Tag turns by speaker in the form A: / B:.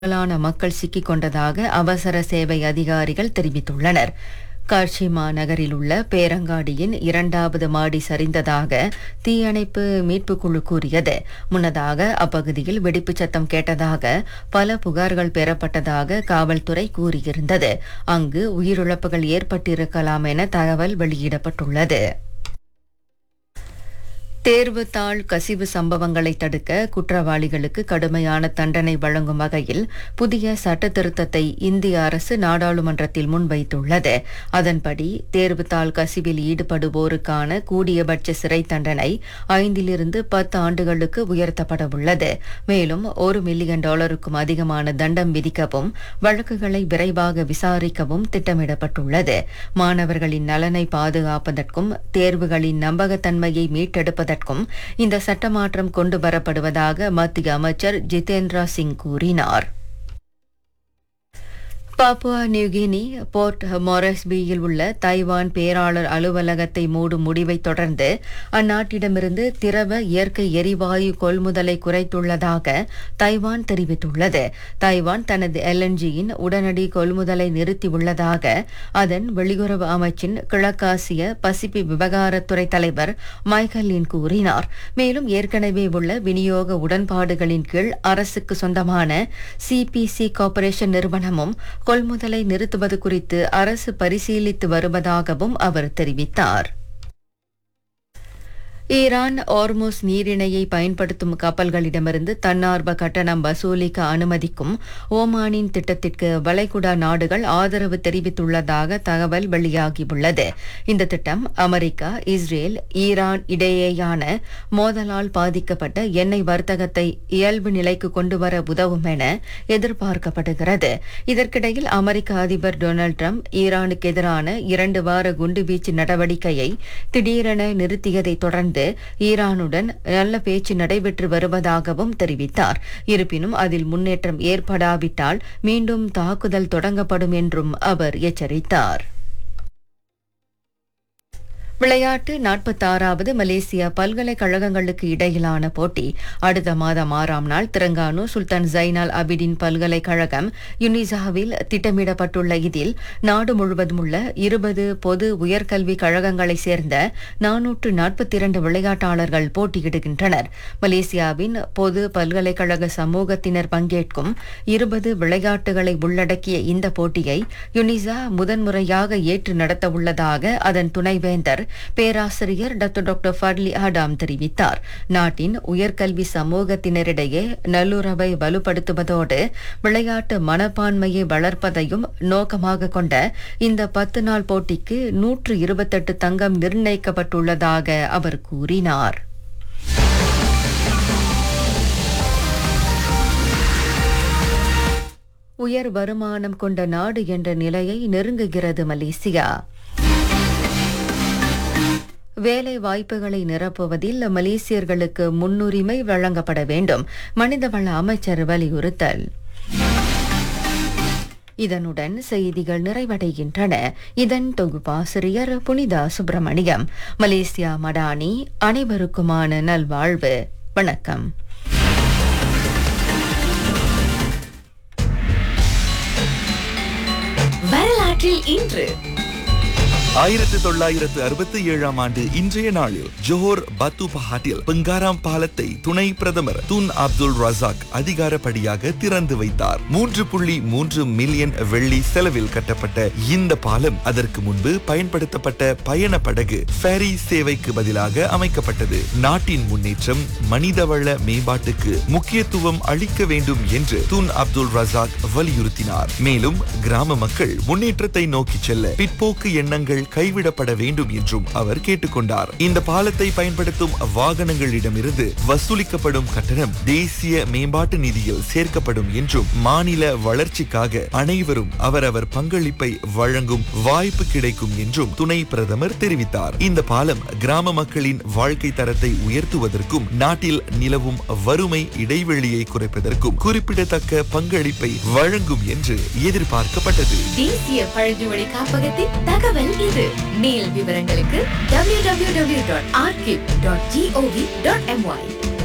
A: பெரும்பாலான மக்கள் சிக்கிக் கொண்டதாக அவசர சேவை அதிகாரிகள் தெரிவித்துள்ளனர் காட்சிமா நகரில் உள்ள பேரங்காடியின் இரண்டாவது மாடி சரிந்ததாக தீயணைப்பு மீட்புக் குழு கூறியது முன்னதாக அப்பகுதியில் வெடிப்புச் சத்தம் கேட்டதாக பல புகார்கள் பெறப்பட்டதாக காவல்துறை கூறியிருந்தது அங்கு உயிரிழப்புகள் ஏற்பட்டிருக்கலாம் என தகவல் வெளியிடப்பட்டுள்ளது தேர்வு தாள் கசிவு சம்பவங்களை தடுக்க குற்றவாளிகளுக்கு கடுமையான தண்டனை வழங்கும் வகையில் புதிய சட்ட திருத்தத்தை இந்திய அரசு நாடாளுமன்றத்தில் முன்வைத்துள்ளது அதன்படி தேர்வு தாள் கசிவில் ஈடுபடுவோருக்கான கூடியபட்ச சிறை தண்டனை ஐந்திலிருந்து பத்து ஆண்டுகளுக்கு உயர்த்தப்பட உள்ளது மேலும் ஒரு மில்லியன் டாலருக்கும் அதிகமான தண்டம் விதிக்கவும் வழக்குகளை விரைவாக விசாரிக்கவும் திட்டமிடப்பட்டுள்ளது மாணவர்களின் நலனை பாதுகாப்பதற்கும் தேர்வுகளின் நம்பகத்தன்மையை மீட்டெடுப்பதற்கும் இந்த சட்ட மாற்றம் கொண்டு வரப்படுவதாக மத்திய அமைச்சர் ஜிதேந்திரா சிங் கூறினார் பாப்புவா நியூகினி போர்ட் மொரஸ்பியில் உள்ள தைவான் பேராளர் அலுவலகத்தை மூடும் முடிவை தொடர்ந்து அந்நாட்டிடமிருந்து திரவ இயற்கை எரிவாயு கொள்முதலை குறைத்துள்ளதாக தைவான் தெரிவித்துள்ளது தைவான் தனது எல்என்ஜியின் உடனடி கொள்முதலை நிறுத்தியுள்ளதாக அதன் வெளியுறவு அமைச்சின் கிழக்காசிய பசிபி விவகாரத்துறை தலைவர் மைக்கேலின் கூறினார் மேலும் ஏற்கனவே உள்ள விநியோக உடன்பாடுகளின் கீழ் அரசுக்கு சொந்தமான சிபிசி கார்ப்பரேஷன் நிறுவனமும் கொள்முதலை நிறுத்துவது குறித்து அரசு பரிசீலித்து வருவதாகவும் அவர் தெரிவித்தார் ஈரான் ஓர்முஸ் நீரிணையை பயன்படுத்தும் கப்பல்களிடமிருந்து தன்னார்வ கட்டணம் வசூலிக்க அனுமதிக்கும் ஓமானின் திட்டத்திற்கு வளைகுடா நாடுகள் ஆதரவு தெரிவித்துள்ளதாக தகவல் வெளியாகியுள்ளது இந்த திட்டம் அமெரிக்கா இஸ்ரேல் ஈரான் இடையேயான மோதலால் பாதிக்கப்பட்ட எண்ணெய் வர்த்தகத்தை இயல்பு நிலைக்கு கொண்டுவர உதவும் என எதிர்பார்க்கப்படுகிறது இதற்கிடையில் அமெரிக்க அதிபர் டொனால்டு டிரம்ப் ஈரானுக்கு எதிரான இரண்டு வார குண்டுவீச்சு நடவடிக்கையை திடீரென நிறுத்தியதை தொடர்ந்து ஈரானுடன் நல்ல பேச்சு நடைபெற்று வருவதாகவும் தெரிவித்தார் இருப்பினும் அதில் முன்னேற்றம் ஏற்படாவிட்டால் மீண்டும் தாக்குதல் தொடங்கப்படும் என்றும் அவர் எச்சரித்தார் விளையாட்டு நாற்பத்தாறாவது மலேசியா பல்கலைக்கழகங்களுக்கு இடையிலான போட்டி அடுத்த மாதம் ஆறாம் நாள் திரங்கானு சுல்தான் ஜைனால் அபிடின் பல்கலைக்கழகம் யுனிசாவில் திட்டமிடப்பட்டுள்ள இதில் நாடு முழுவதும் உள்ள இருபது பொது உயர்கல்வி கழகங்களைச் சேர்ந்த நானூற்று நாற்பத்தி இரண்டு விளையாட்டாளர்கள் போட்டியிடுகின்றனர் மலேசியாவின் பொது பல்கலைக்கழக சமூகத்தினர் பங்கேற்கும் இருபது விளையாட்டுகளை உள்ளடக்கிய இந்த போட்டியை யுனிசா முதன்முறையாக ஏற்று நடத்தவுள்ளதாக அதன் துணைவேந்தர் பேராசிரியர் டாக்டர் டாக்டர் ஃபர்லி ஆடாம் தெரிவித்தார் நாட்டின் உயர்கல்வி சமூகத்தினரிடையே நல்லுறவை வலுப்படுத்துவதோடு விளையாட்டு மனப்பான்மையை வளர்ப்பதையும் நோக்கமாக கொண்ட இந்த பத்து நாள் போட்டிக்கு நூற்று இருபத்தெட்டு தங்கம் நிர்ணயிக்கப்பட்டுள்ளதாக அவர் கூறினார் உயர் வருமானம் கொண்ட நாடு என்ற நிலையை நெருங்குகிறது மலேசியா வேலை வாய்ப்புகளை நிரப்புவதில் மலேசியர்களுக்கு முன்னுரிமை வழங்கப்பட வேண்டும் மனிதவள அமைச்சர் வலியுறுத்தல் இதனுடன் செய்திகள் நிறைவடைகின்றன இதன் தொகுப்பாசிரியர் புனிதா சுப்பிரமணியம் மலேசியா மடானி அனைவருக்குமான நல்வாழ்வு வணக்கம்
B: வரலாற்றில் இன்று
C: ஆயிரத்து தொள்ளாயிரத்து அறுபத்தி ஏழாம் ஆண்டு இன்றைய நாளில் ஜோஹர் பத்து பஹாட்டில் பெங்காராம் பாலத்தை துணை பிரதமர் துன் அப்துல் ரசாக் அதிகாரப்படியாக திறந்து வைத்தார் மூன்று புள்ளி மூன்று மில்லியன் வெள்ளி செலவில் கட்டப்பட்ட இந்த பாலம் அதற்கு முன்பு பயன்படுத்தப்பட்ட பயண படகு ஃபெரி சேவைக்கு பதிலாக அமைக்கப்பட்டது நாட்டின் முன்னேற்றம் மனிதவள மேம்பாட்டுக்கு முக்கியத்துவம் அளிக்க வேண்டும் என்று துன் அப்துல் ரசாக் வலியுறுத்தினார் மேலும் கிராம மக்கள் முன்னேற்றத்தை நோக்கி செல்ல பிற்போக்கு எண்ணங்கள் கைவிடப்பட வேண்டும் என்றும் அவர் கேட்டுக்கொண்டார் இந்த பாலத்தை பயன்படுத்தும் வாகனங்களிடமிருந்து வசூலிக்கப்படும் கட்டணம் தேசிய மேம்பாட்டு நிதியில் சேர்க்கப்படும் என்றும் மாநில வளர்ச்சிக்காக அனைவரும் அவரவர் பங்களிப்பை வழங்கும் வாய்ப்பு கிடைக்கும் என்றும் துணை பிரதமர் தெரிவித்தார் இந்த பாலம் கிராம மக்களின் வாழ்க்கை தரத்தை உயர்த்துவதற்கும் நாட்டில் நிலவும் வறுமை இடைவெளியை குறைப்பதற்கும் குறிப்பிடத்தக்க பங்களிப்பை வழங்கும் என்று எதிர்பார்க்கப்பட்டது
B: தேசிய பழங்குடி காப்பகத்தின் தகவல் இது மேல் விவரங்களுக்கு www.archive.gov.my